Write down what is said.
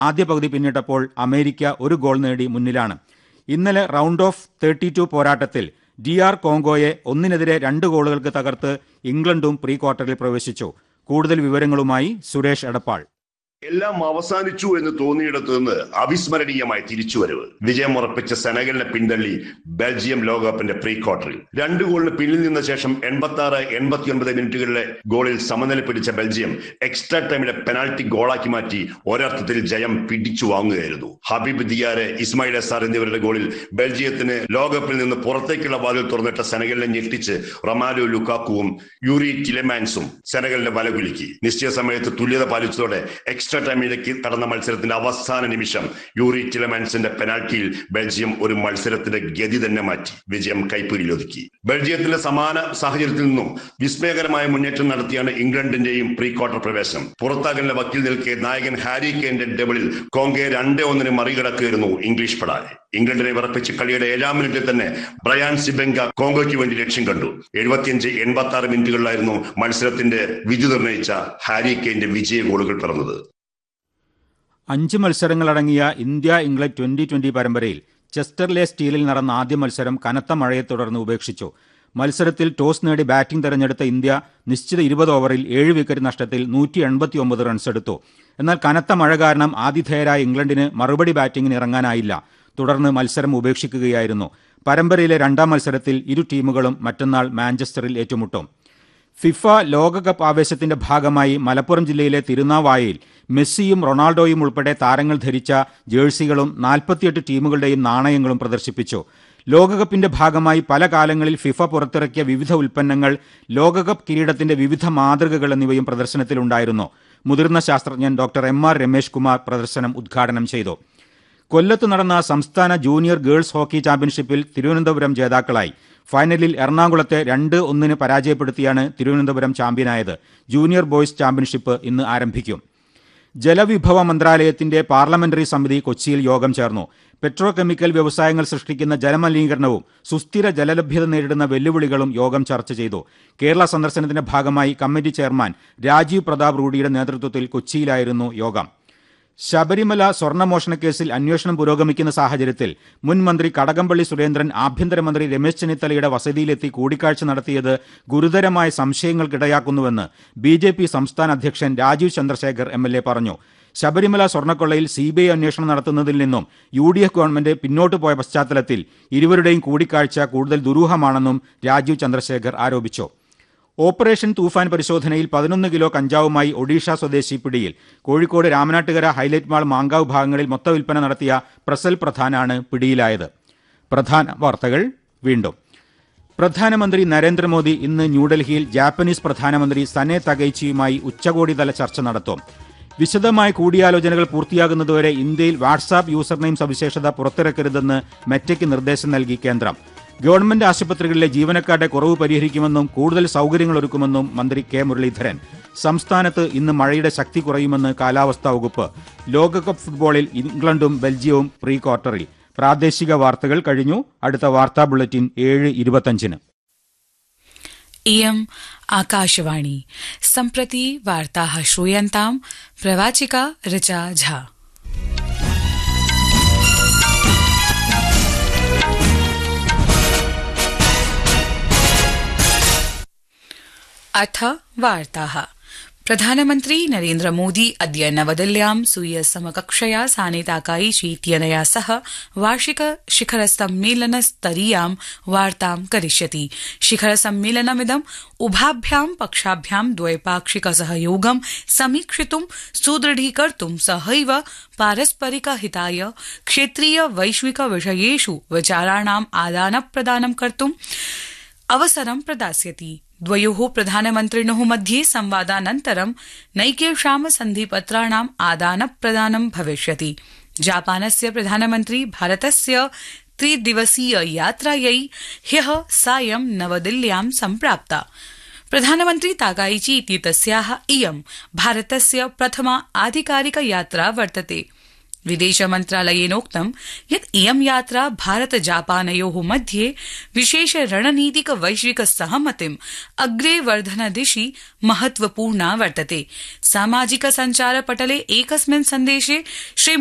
ആദ്യ പകുതി പിന്നിട്ടപ്പോൾ അമേരിക്ക ഒരു ഗോൾ നേടി മുന്നിലാണ് ഇന്നലെ റൗണ്ട് ഓഫ് തേർട്ടി ടു പോരാട്ടത്തിൽ ഡി ആർ കോങ്കോയെ ഒന്നിനെതിരെ രണ്ട് ഗോളുകൾക്ക് തകർത്ത് ഇംഗ്ലണ്ടും പ്രീ ക്വാർട്ടറിൽ പ്രവേശിച്ചു കൂടുതൽ വിവരങ്ങളുമായി സുരേഷ് എടപ്പാൾ എല്ലാം അവസാനിച്ചു എന്ന് തോന്നിയിടത്തു നിന്ന് അവിസ്മരണീയമായി തിരിച്ചുവരവ് വിജയം ഉറപ്പിച്ച സെനഗലിനെ പിന്തള്ളി ബെൽജിയം ലോകകപ്പിന്റെ പ്രീ ക്വാർട്ടറിൽ രണ്ട് ഗോളിന് പിന്നിൽ നിന്ന ശേഷം എൺപത്തി ആറ് എൺപത്തിയൊൻപത് മിനിറ്റുകളിലെ ഗോളിൽ സമനില പിടിച്ച ബെൽജിയം എക്സ്ട്രാ ടൈമിലെ പെനാൽറ്റി ഗോളാക്കി മാറ്റി ഒരർത്ഥത്തിൽ ജയം പിടിച്ചു വാങ്ങുകയായിരുന്നു ഹബീബ് ദിയാരെ ഇസ്മായിൽ എസാർ എന്നിവരുടെ ഗോളിൽ ബെൽജിയത്തിന് ലോകകപ്പിൽ നിന്ന് പുറത്തേക്കുള്ള വാതിൽ തുറന്നിട്ട സെനഗലിനെ ഞെട്ടിച്ച് റൊമാലോ ലുക്കാക്കുവും യൂറി ടിലെമാൻസും സെനഗലിന്റെ വലകുലുക്കി നിശ്ചയ സമയത്ത് തുല്യത പാലിച്ചതോടെ എക്സ്ട്രാ ടൈമിലേക്ക് കടന്ന മത്സരത്തിന്റെ അവസാന നിമിഷം യൂറി ടിലമാൻസിന്റെ പെനാൽറ്റിയിൽ ബെൽജിയം ഒരു മത്സരത്തിന്റെ ഗതി തന്നെ മാറ്റി വിജയം കൈപ്പൂരിലൊതുക്കി ബെൽജിയത്തിലെ സമാന സാഹചര്യത്തിൽ നിന്നും വിസ്മയകരമായ മുന്നേറ്റം നടത്തിയാണ് ഇംഗ്ലണ്ടിന്റെയും പ്രീ ക്വാർട്ടർ പ്രവേശനം പുറത്താകലിന്റെ വക്കിൽ നിൽക്കെ നായകൻ ഹാരി കെയിന്റെ ഡബിളിൽ കോങ്കയെ രണ്ടേ ഒന്നിന് മറികടക്കുകയായിരുന്നു ഇംഗ്ലീഷ് പടാരെ ഇംഗ്ലണ്ടിനെ വിറപ്പിച്ച് കളിയുടെ ഏഴാം മിനിറ്റിൽ തന്നെ ബ്രയാൻ സിബെങ്ക കോങ്കോയ്ക്ക് വേണ്ടി ലക്ഷ്യം കണ്ടു എഴുപത്തിയഞ്ച് എൺപത്തി ആറ് മിനിറ്റുകളിലായിരുന്നു മത്സരത്തിന്റെ വിധി നിർണയിച്ച ഹാരി കെയിന്റെ വിജയ ഗോളുകൾ പിറന്നത് അഞ്ച് മത്സരങ്ങളടങ്ങിയ ഇന്ത്യ ഇംഗ്ലണ്ട് ട്വന്റി ട്വന്റി പരമ്പരയിൽ ചെസ്റ്റർലെ സ്റ്റീലിൽ നടന്ന ആദ്യ മത്സരം കനത്ത മഴയെ തുടർന്ന് ഉപേക്ഷിച്ചു മത്സരത്തിൽ ടോസ് നേടി ബാറ്റിംഗ് തെരഞ്ഞെടുത്ത ഇന്ത്യ നിശ്ചിത ഇരുപത് ഓവറിൽ ഏഴ് വിക്കറ്റ് നഷ്ടത്തിൽ നൂറ്റി എൺപത്തിയൊമ്പത് റൺസ് എടുത്തു എന്നാൽ കനത്ത മഴ കാരണം ആതിഥേയരായ ഇംഗ്ലണ്ടിന് മറുപടി ബാറ്റിംഗിന് ഇറങ്ങാനായില്ല തുടർന്ന് മത്സരം ഉപേക്ഷിക്കുകയായിരുന്നു പരമ്പരയിലെ രണ്ടാം മത്സരത്തിൽ ഇരു ടീമുകളും മറ്റന്നാൾ മാഞ്ചസ്റ്ററിൽ ഏറ്റുമുട്ടും ഫിഫ ലോകകപ്പ് ആവേശത്തിന്റെ ഭാഗമായി മലപ്പുറം ജില്ലയിലെ തിരുനാവായയിൽ മെസ്സിയും റൊണാൾഡോയും ഉൾപ്പെടെ താരങ്ങൾ ധരിച്ച ജേഴ്സികളും നാൽപ്പത്തിയെട്ട് ടീമുകളുടെയും നാണയങ്ങളും പ്രദർശിപ്പിച്ചു ലോകകപ്പിന്റെ ഭാഗമായി പല കാലങ്ങളിൽ ഫിഫ പുറത്തിറക്കിയ വിവിധ ഉൽപ്പന്നങ്ങൾ ലോകകപ്പ് കിരീടത്തിന്റെ വിവിധ മാതൃകകൾ എന്നിവയും പ്രദർശനത്തിലുണ്ടായിരുന്നു മുതിർന്ന ശാസ്ത്രജ്ഞൻ doctor M R Ramesh Kumar പ്രദർശനം ഉദ്ഘാടനം ചെയ്തു കൊല്ലത്ത് നടന്ന സംസ്ഥാന ജൂനിയർ ഗേൾസ് ഹോക്കി ചാമ്പ്യൻഷിപ്പിൽ തിരുവനന്തപുരം ജേതാക്കളായി ഫൈനലിൽ എറണാകുളത്തെ രണ്ട് ഒന്നിന് പരാജയപ്പെടുത്തിയാണ് തിരുവനന്തപുരം ചാമ്പ്യനായത് ജൂനിയർ ബോയ്സ് ചാമ്പ്യൻഷിപ്പ് ഇന്ന് ആരംഭിക്കും ജലവിഭവ മന്ത്രാലയത്തിന്റെ പാർലമെന്ററി സമിതി കൊച്ചിയിൽ യോഗം ചേർന്നു പെട്രോ കെമിക്കൽ വ്യവസായങ്ങൾ സൃഷ്ടിക്കുന്ന ജലമലിനീകരണവും സുസ്ഥിര ജലലഭ്യത നേരിടുന്ന വെല്ലുവിളികളും യോഗം ചർച്ച ചെയ്തു കേരള സന്ദർശനത്തിന്റെ ഭാഗമായി കമ്മിറ്റി ചെയർമാൻ രാജീവ് പ്രതാപ് റൂഡിയുടെ നേതൃത്വത്തിൽ കൊച്ചിയിലായിരുന്നു യോഗം ശബരിമല സ്വർണ്ണമോഷണ കേസിൽ അന്വേഷണം പുരോഗമിക്കുന്ന സാഹചര്യത്തിൽ മുൻ മന്ത്രി കടകംപള്ളി സുരേന്ദ്രൻ ആഭ്യന്തരമന്ത്രി രമേശ് ചെന്നിത്തലയുടെ വസതിയിലെത്തി കൂടിക്കാഴ്ച നടത്തിയത് ഗുരുതരമായ സംശയങ്ങൾക്കിടയാക്കുന്നുവെന്ന് ബി ജെ പി സംസ്ഥാന അധ്യക്ഷൻ Rajeev Chandrasekhar M L A പറഞ്ഞു ശബരിമല സ്വർണ്ണക്കൊള്ളയിൽ സി ബി ഐ അന്വേഷണം നടത്തുന്നതിൽ നിന്നും യു ഡി എഫ് ഗവൺമെന്റ് പിന്നോട്ട് പോയ പശ്ചാത്തലത്തിൽ ഇരുവരുടെയും കൂടിക്കാഴ്ച കൂടുതൽ ദുരൂഹമാണെന്നും രാജീവ് ചന്ദ്രശേഖർ ആരോപിച്ചു ഓപ്പറേഷൻ തൂഫാൻ പരിശോധനയിൽ പതിനൊന്ന് കിലോ കഞ്ചാവുമായി ഒഡീഷ സ്വദേശി പിടിയിൽ കോഴിക്കോട് രാമനാട്ടുകര ഹൈലൈറ്റ് മാൾ മാങ്കാവ് ഭാഗങ്ങളിൽ മൊത്ത വിൽപ്പന നടത്തിയ പ്രസൽ പ്രധാനാണ് പിടിയിലായത് പ്രധാന വാർത്തകൾ വീണ്ടും പ്രധാനമന്ത്രി നരേന്ദ്രമോദി ഇന്ന് ന്യൂഡൽഹിയിൽ ജാപ്പനീസ് പ്രധാനമന്ത്രി സനെ തകൈച്ചിയുമായി ഉച്ചകോടിതല ചർച്ച നടത്തും വിശദമായ കൂടിയാലോചനകൾ പൂർത്തിയാകുന്നതുവരെ ഇന്ത്യയിൽ വാട്സാപ്പ് യൂസർനെയിം സവിശേഷത പുറത്തിറക്കരുതെന്ന് മെറ്റയ്ക്ക് നിർദ്ദേശം നൽകി കേന്ദ്രം ഗവൺമെന്റ് ആശുപത്രികളിലെ ജീവനക്കാരുടെ കുറവ് പരിഹരിക്കുമെന്നും കൂടുതൽ സൗകര്യങ്ങൾ ഒരുക്കുമെന്നും മന്ത്രി കെ മുരളീധരൻ സംസ്ഥാനത്ത് ഇന്ന് മഴയുടെ ശക്തി കുറയുമെന്ന് കാലാവസ്ഥാ വകുപ്പ് ലോകകപ്പ് ഫുട്ബോളിൽ ഇംഗ്ലണ്ടും ബെൽജിയവും പ്രീ ക്വാർട്ടറിൽ പ്രാദേശിക വാർത്തകൾ കഴിഞ്ഞു അടുത്ത വാർത്താ ബുള്ളറ്റിൻ ഏഴ് ഇരുപത്തഞ്ചിന് इयम् आकाशवाणी सम्प्रति वार्ताः श्रूयन्ताम् प्रवाचिका ऋचा झा अथ वार्ताः प्रधानमन्त्री नरेन्द्रमोदी अद्य नवदिल्ल्यां स्वीय समकक्षया साने ताकाईची इत्यनया सह वार्षिक शिखर सम्मेलन स्तरीयां वार्तां करिष्यति शिखर सम्मेलनमिदं उभाभ्यां पक्षाभ्यां द्वैपाक्षिक सहयोगं समीक्षितुं सुदृढीकर्तुं सहैव पारस्परिक हिताय क्षेत्रीय वैश्विक विषयेषु विचाराणाम् आदानप्रदानं कर्तुम् अवसरं प्रदास्यति द्वयोः प्रधानमन्त्रिणोः मध्ये संवादानन्तरं नैकेषां सन्धिपत्राणाम् आदानप्रदानं भविष्यति जापानस्य प्रधानमन्त्री भारतस्य त्रिदिवसीय यात्रायै ह्यः सायं नवदिल्ल्यां सम्प्राप्ता प्रधानमन्त्री ताकाईची इत्येतस्याः इयं भारतस्य प्रथमा आधिकारिक यात्रा वर्तते विदेश मन्त्रालयेनोक्तं यत् इयं यात्रा भारत जापानयो मध्ये विशेष रणनीतिक वैश्विक सहमतिम् अग्रे वर्धन दिशि महत्वपूर्णा वर्तते सामाजिक सञ्चार पटले एकस्मिन् सन्देशे श्री